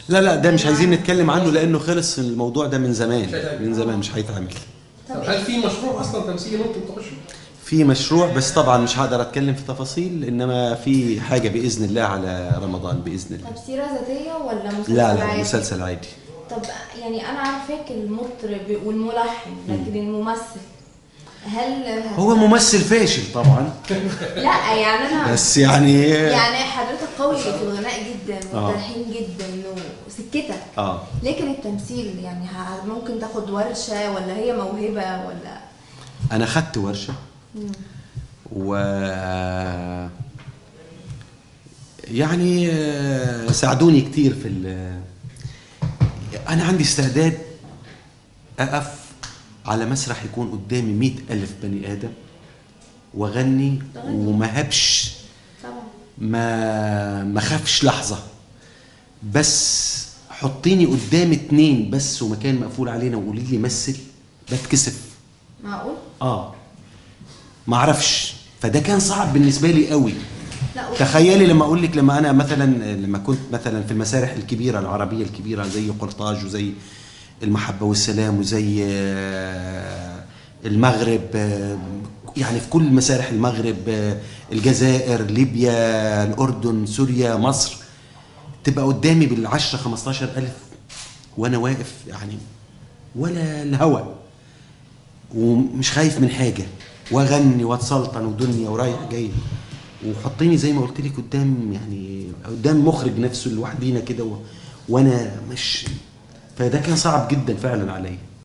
لا لا ده مش عايزين نتكلم عنه لانه خلص الموضوع ده من زمان مش هيتعمل. من زمان مش هيتعمل طب هل في مشروع اصلا تمثيلي ممكن تخش في مشروع بس طبعا مش هقدر اتكلم في تفاصيل انما في حاجه باذن الله على رمضان باذن الله طب سيرة ذاتية ولا مسلسل لا لا عادي؟ مسلسل عادي طب يعني انا عارفاك المطرب والملحن لكن الممثل هل هو ممثل فاشل طبعا لا يعني انا بس يعني يعني حضرتك قوي في الغناء جدا آه. والتلحين جدا وسكتك اه لكن التمثيل يعني ه- ممكن تاخد ورشة ولا هي موهبة ولا انا خدت ورشه و يعني آه، ساعدوني كتير في ال... انا عندي استعداد اقف على مسرح يكون قدامي مئة ألف بني آدم وأغني تغني. وما هبش طبعا ما ما خافش لحظة بس حطيني قدام اتنين بس ومكان مقفول علينا وقولي لي مثل بتكسف معقول؟ اه ما اعرفش فده كان صعب بالنسبه لي قوي لا و- تخيلي لما اقول لك لما انا مثلا لما كنت مثلا في المسارح الكبيره العربيه الكبيره زي قرطاج وزي المحبه والسلام وزي آه، المغرب آه، يعني في كل مسارح المغرب آه، الجزائر ليبيا الاردن سوريا مصر تبقى قدامي بالعشرة 15 ألف وأنا واقف يعني ولا الهوى ومش خايف من حاجه واغني واتسلطن ودنيا ورايح جاي وحطيني زي ما قلت لك قدام يعني قدام مخرج نفسه لوحدينا كده و... وانا مش فده كان صعب جدا فعلا عليا